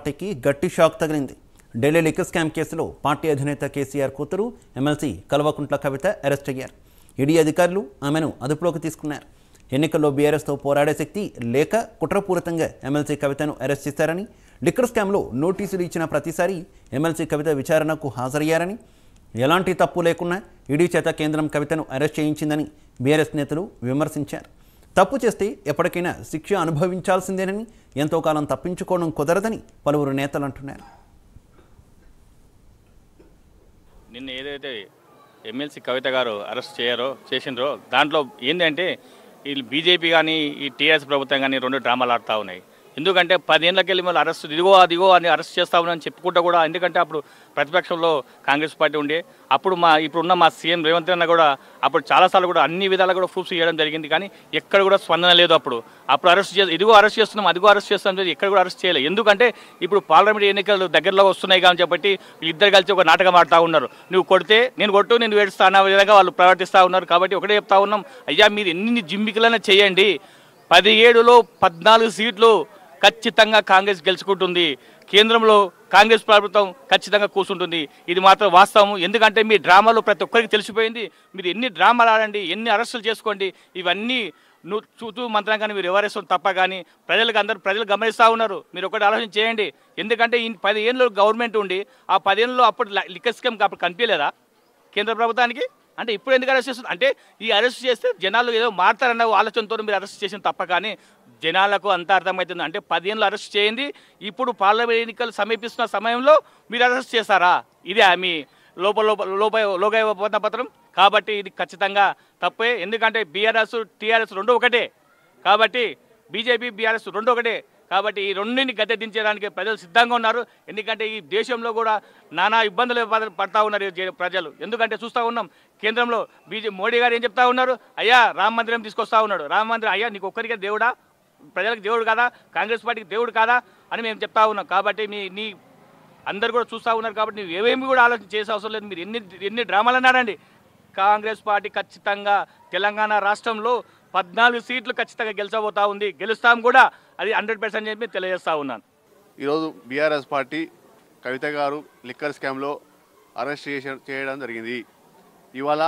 పార్టీకి గట్టి షాక్ తగిలింది ఢిల్లీ లిక్కర్ స్కామ్ కేసులో పార్టీ అధినేత కేసీఆర్ కూతురు ఎమ్మెల్సీ కల్వకుంట్ల కవిత అరెస్ట్ అయ్యారు ఈడీ అధికారులు ఆమెను అదుపులోకి తీసుకున్నారు ఎన్నికల్లో బీఆర్ఎస్తో పోరాడే శక్తి లేక కుట్రపూరితంగా ఎమ్మెల్సీ కవితను అరెస్ట్ చేశారని లిక్కర్ స్కామ్లో నోటీసులు ఇచ్చిన ప్రతిసారి ఎమ్మెల్సీ కవిత విచారణకు హాజరయ్యారని ఎలాంటి తప్పు లేకున్నా ఈడీ చేత కేంద్రం కవితను అరెస్ట్ చేయించిందని బీఆర్ఎస్ నేతలు విమర్శించారు తప్పు చేస్తే ఎప్పటికైనా శిక్ష అనుభవించాల్సిందేనని ఎంతో కాలం తప్పించుకోవడం కుదరదని పలువురు నేతలు అంటున్నారు నిన్న ఏదైతే ఎమ్మెల్సీ కవిత గారు అరెస్ట్ చేయారో చేసిండ్రో దాంట్లో ఏంటంటే వీళ్ళు బీజేపీ కానీ ఈ టీఆర్ఎస్ ప్రభుత్వం కానీ రెండు డ్రామాలు ఆడుతూ ఉన్నాయి ఎందుకంటే పదేళ్ళకి వెళ్ళి మళ్ళీ అరెస్ట్ ఇదిగో అదిగో అని అరెస్ట్ చేస్తా ఉన్నారని చెప్పుకుంటా కూడా ఎందుకంటే అప్పుడు ప్రతిపక్షంలో కాంగ్రెస్ పార్టీ ఉండే అప్పుడు మా ఇప్పుడున్న మా సీఎం రేవంత్ అన్న కూడా అప్పుడు చాలాసార్లు కూడా అన్ని విధాలు కూడా ప్రూఫ్స్ చేయడం జరిగింది కానీ ఎక్కడ కూడా స్పందన లేదు అప్పుడు అప్పుడు అరెస్ట్ చేసి ఇదిగో అరెస్ట్ చేస్తున్నాం అదిగో అరెస్ట్ చేస్తున్నాం చెప్పి ఎక్కడ కూడా అరెస్ట్ చేయలేదు ఎందుకంటే ఇప్పుడు పార్లమెంట్ ఎన్నికలు దగ్గరలో వస్తున్నాయి కాబట్టి చెప్పి వీళ్ళిద్దరు కలిసి ఒక నాటకం ఆడుతూ ఉన్నారు నువ్వు కొడితే నేను కొట్టు నేను వేడుస్తా అన్న విధంగా వాళ్ళు ప్రవర్తిస్తూ ఉన్నారు కాబట్టి ఒకటే చెప్తా ఉన్నాం అయ్యా మీరు ఎన్ని జిమ్మికలైనా చేయండి పదిహేడులో పద్నాలుగు సీట్లు ఖచ్చితంగా కాంగ్రెస్ గెలుచుకుంటుంది కేంద్రంలో కాంగ్రెస్ ప్రభుత్వం ఖచ్చితంగా కూర్చుంటుంది ఇది మాత్రం వాస్తవం ఎందుకంటే మీ డ్రామాలో ప్రతి ఒక్కరికి తెలిసిపోయింది మీరు ఎన్ని డ్రామాలు ఆడండి ఎన్ని అరెస్టులు చేసుకోండి ఇవన్నీ నువ్వు చూతూ మంత్రంగానే మీరు ఎవరేస్తాం తప్ప కానీ ప్రజలకు అందరూ ప్రజలు గమనిస్తూ ఉన్నారు మీరు ఒకటి ఆలోచన చేయండి ఎందుకంటే ఈ పది ఏళ్ళు గవర్నమెంట్ ఉండి ఆ పదేళ్ళలో అప్పుడు లిక్కర్ స్కీమ్ అప్పుడు కనిపించలేదా కేంద్ర ప్రభుత్వానికి అంటే ఇప్పుడు ఎందుకు అరెస్ట్ చేస్తుంది అంటే ఈ అరెస్ట్ చేస్తే జనాలు ఏదో మారుతారన్న ఆలోచనతో మీరు అరెస్ట్ చేసిన తప్ప కానీ జనాలకు అంత అర్థమవుతుంది అంటే పదిహేనులు అరెస్ట్ చేయండి ఇప్పుడు పార్లమెంట్ ఎన్నికలు సమీపిస్తున్న సమయంలో మీరు అరెస్ట్ చేస్తారా ఇదే మీ లోపల లోపల లోప లోక ఒప్పంద పత్రం కాబట్టి ఇది ఖచ్చితంగా తప్పే ఎందుకంటే బీఆర్ఎస్ టీఆర్ఎస్ రెండు ఒకటే కాబట్టి బీజేపీ బీఆర్ఎస్ రెండు ఒకటే కాబట్టి ఈ రెండింటిని గద్దె దించడానికి ప్రజలు సిద్ధంగా ఉన్నారు ఎందుకంటే ఈ దేశంలో కూడా నానా ఇబ్బందులు పడ- పడతా ఉన్నారు ఈ జే- ప్రజలు ఎందుకంటే చూస్తూ ఉన్నాం కేంద్రంలో బీజే మోడీ గారు ఏం చెప్తా ఉన్నారు అయ్యా రామ మందిరం తీసుకొస్తా ఉన్నాడు రామ మందిరం అయ్యా నీకు ఒక్కరికే దేవుడా ప్రజలకు దేవుడు కాదా కాంగ్రెస్ పార్టీకి దేవుడు కాదా అని మేము చెప్తా ఉన్నాం కాబట్టి మీ నీ అందరు కూడా చూస్తూ ఉన్నారు కాబట్టి నువ్వు ఏమేమి కూడా ఆలోచన చేసే అవసరం లేదు మీరు ఎన్ని ఎన్ని డ్రామాలు అన్నారండి కాంగ్రెస్ పార్టీ ఖచ్చితంగా తెలంగాణ రాష్ట్రంలో పద్నాలుగు సీట్లు ఖచ్చితంగా గెలిచబోతా ఉంది గెలుస్తాం కూడా అది హండ్రెడ్ పర్సెంట్ చెప్పి తెలియజేస్తా ఉన్నాను ఈరోజు బీఆర్ఎస్ పార్టీ కవిత గారు లిక్కర్ స్కామ్లో అరెస్ట్ చేసే చేయడం జరిగింది ఇవాళ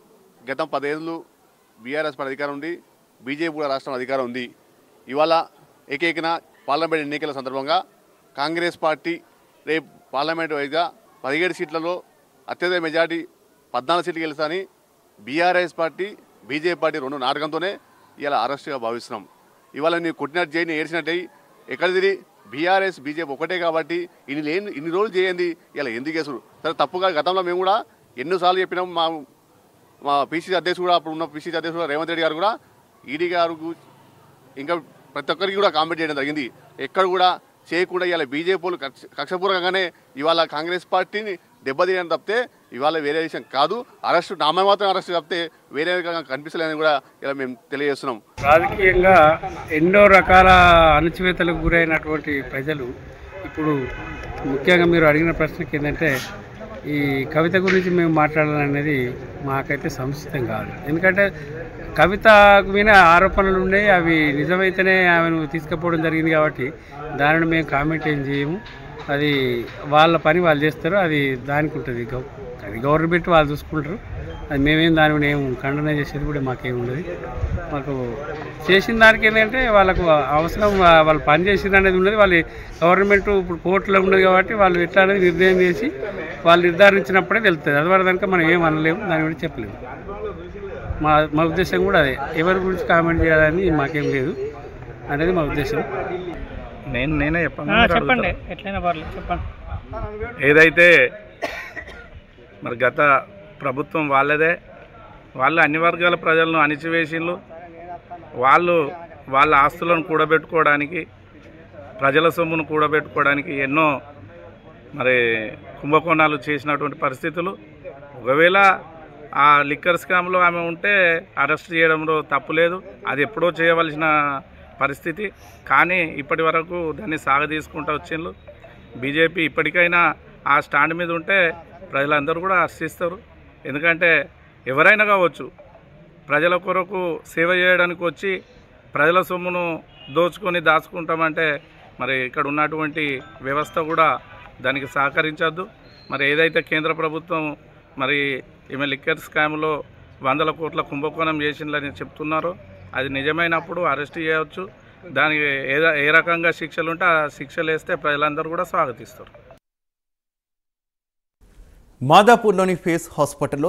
గతం పదేళ్ళు బీఆర్ఎస్ పార్టీ అధికారం ఉంది బీజేపీ కూడా రాష్ట్రం అధికారం ఉంది ఇవాళ ఏకైకన పార్లమెంట్ ఎన్నికల సందర్భంగా కాంగ్రెస్ పార్టీ రేపు పార్లమెంట్ వైజ్గా పదిహేడు సీట్లలో అత్యధిక మెజార్టీ పద్నాలుగు సీట్లు గెలుస్తాని బీఆర్ఎస్ పార్టీ బీజేపీ పార్టీ రెండు నాటకంతోనే ఇలా అరెస్ట్గా భావిస్తున్నాం ఇవాళ నీవు కొట్టినట్టు చేయి నేను ఏడ్చినట్టు ఎక్కడ తిరిగి బీఆర్ఎస్ బీజేపీ ఒకటే కాబట్టి ఇన్ని లేని ఇన్ని రోజులు చేయండి ఇలా ఎందుకు చేసుడు సరే తప్పుగా గతంలో మేము కూడా ఎన్నోసార్లు చెప్పినాం మా మా పీసీసీ అధ్యక్షుడు కూడా అప్పుడు ఉన్న పీసీసీ అధ్యక్షుడు కూడా రేవంత్ రెడ్డి గారు కూడా ఈడీ గారు గు- ఇంకా ప్రతి ఒక్కరికి కూడా కామెంట్ చేయడం జరిగింది ఎక్కడ కూడా చేయకుండా ఇవాళ బీజేపీ వాళ్ళు కక్ష- కక్షపూర్వకంగానే ఇవాళ కాంగ్రెస్ పార్టీని దెబ్బతీయడం తప్పితే ఇవాళ వేరే విషయం కాదు అరెస్ట్ నామే మాత్రం అరెస్ట్ తప్పితే వేరే రకంగా కనిపిస్తలేదని కూడా ఇలా మేము తెలియజేస్తున్నాం రాజకీయంగా ఎన్నో రకాల అణచివేతలకు గురైనటువంటి ప్రజలు ఇప్పుడు ముఖ్యంగా మీరు అడిగిన ప్రశ్నకి ఏంటంటే ఈ కవిత గురించి మేము మాట్లాడాలనేది మాకైతే సంసిద్ధం కాదు ఎందుకంటే కవిత మీద ఆరోపణలు ఉన్నాయి అవి నిజమైతేనే ఆమెను తీసుకుపోవడం జరిగింది కాబట్టి దానిని మేము కామెంట్ ఏం చేయము అది వాళ్ళ పని వాళ్ళు చేస్తారు అది దానికి ఉంటుంది గవ- అది గవర్నమెంట్ వాళ్ళు చూసుకుంటారు అది మేమేం దాని మీద ఏం ఖండన చేసేది కూడా మాకేం ఉండదు మాకు చేసిన దానికి ఏంటంటే వాళ్ళకు అవసరం వా- వాళ్ళు పని చేసింది అనేది ఉన్నది వాళ్ళు గవర్నమెంట్ ఇప్పుడు కోర్టులో ఉన్నది కాబట్టి వాళ్ళు ఎట్లా అనేది నిర్ణయం చేసి వాళ్ళు నిర్ధారించినప్పుడే తెలుస్తుంది అది వరకు కనుక మనం ఏం అనలేము దాని గురించి చెప్పలేము మా మా ఉద్దేశం కూడా అదే ఎవరి గురించి కామెంట్ చేయాలని మాకేం లేదు అనేది మా ఉద్దేశం నేను నేనే చెప్పాను చెప్పండి ఎట్లయినా పర్లేదు చెప్పండి ఏదైతే మరి గత ప్రభుత్వం వాళ్ళదే వాళ్ళు అన్ని వర్గాల ప్రజలను అణిచివేసిండ్రు వాళ్ళు వాళ్ళ ఆస్తులను కూడబెట్టుకోవడానికి ప్రజల సొమ్మును కూడబెట్టుకోవడానికి ఎన్నో మరి కుంభకోణాలు చేసినటువంటి పరిస్థితులు ఒకవేళ ఆ లిక్కర్ స్కామ్లో ఆమె ఉంటే అరెస్ట్ చేయడంలో తప్పు లేదు అది ఎప్పుడో చేయవలసిన పరిస్థితి కానీ ఇప్పటి వరకు దాన్ని సాగదీసుకుంటూ వచ్చిండ్రు బీజేపీ ఇప్పటికైనా ఆ స్టాండ్ మీద ఉంటే ప్రజలందరూ కూడా హర్షిస్తారు ఎందుకంటే ఎవరైనా కావచ్చు ప్రజల కొరకు సేవ చేయడానికి వచ్చి ప్రజల సొమ్మును దోచుకొని దాచుకుంటామంటే మరి ఇక్కడ ఉన్నటువంటి వ్యవస్థ కూడా దానికి సహకరించద్దు మరి ఏదైతే కేంద్ర ప్రభుత్వం మరి ఈమె లిక్కర్ స్కామ్లో వందల కోట్ల కుంభకోణం చేసిందని చెప్తున్నారో అది నిజమైనప్పుడు అరెస్ట్ చేయవచ్చు దానికి ఏ ఏ రకంగా శిక్షలు ఉంటే ఆ శిక్షలు వేస్తే ప్రజలందరూ కూడా స్వాగతిస్తారు మాదాపూర్లోని ఫేస్ హాస్పిటల్లో